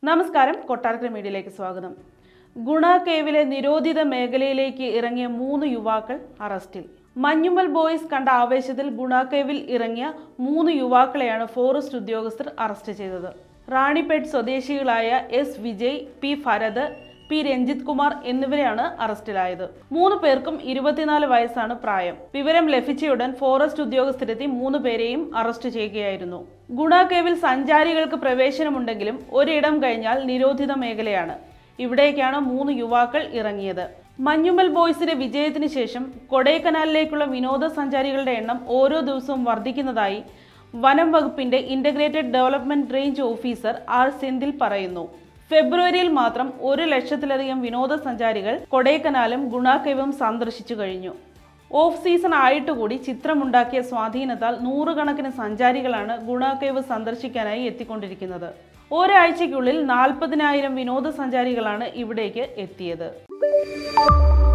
നമസ്കാരം കൊട്ടാരക്കര മീഡിയയിലേക്ക് സ്വാഗതം ഗുണ കേവിലെ നിരോധിത മേഖലയിലേക്ക് ഇറങ്ങിയ മൂന്ന് യുവാക്കൾ അറസ്റ്റിൽ മഞ്ഞുമൽ ബോയ്സ് കണ്ട ആവേശത്തിൽ ഗുണ കേവിൽ ഇറങ്ങിയ മൂന്ന് യുവാക്കളെയാണ് ഫോറസ്റ്റ് ഉദ്യോഗസ്ഥർ അറസ്റ്റ് ചെയ്തത് റാണിപേട്ട് സ്വദേശികളായ S Vijay P Bharath P Ranjith Kumar എന്നിവരെയാണ് അറസ്റ്റിലായത് മൂന്ന് പേർക്കും ഇരുപത്തിനാല് വയസ്സാണ് പ്രായം വിവരം ലഭിച്ചയുടൻ ഫോറസ്റ്റ് ഉദ്യോഗസ്ഥരെത്തി മൂന്ന് പേരെയും അറസ്റ്റ് ചെയ്യുകയായിരുന്നു ഗുണ കേവിൽ സഞ്ചാരികൾക്ക് പ്രവേശനമുണ്ടെങ്കിലും ഒരിടം കഴിഞ്ഞാൽ നിരോധിത മേഖലയാണ് ഇവിടേക്കാണ് മൂന്ന് യുവാക്കൾ ഇറങ്ങിയത് മഞ്ഞുമൽ ബോയ്സിന്റെ വിജയത്തിന് ശേഷം കൊടൈക്കനാലിലേക്കുള്ള വിനോദസഞ്ചാരികളുടെ എണ്ണം ഓരോ ദിവസവും വർദ്ധിക്കുന്നതായി വനം വകുപ്പിന്റെ integrated development range officer R Senthil പറയുന്നു ഫെബ്രുവരിയിൽ മാത്രം ഒരു ലക്ഷത്തിലധികം വിനോദസഞ്ചാരികൾ കൊടൈക്കനാലും ഗുണാക്കേവും സന്ദർശിച്ചു കഴിഞ്ഞു ഓഫ് സീസൺ ആയിട്ടുകൂടി ചിത്രമുണ്ടാക്കിയ സ്വാധീനത്താൽ നൂറുകണക്കിന് സഞ്ചാരികളാണ് ഗുണാക്കേവ് സന്ദർശിക്കാനായി എത്തിക്കൊണ്ടിരിക്കുന്നത് ഒരാഴ്ചയ്ക്കുള്ളിൽ നാൽപ്പതിനായിരം വിനോദസഞ്ചാരികളാണ് ഇവിടേക്ക് എത്തിയത്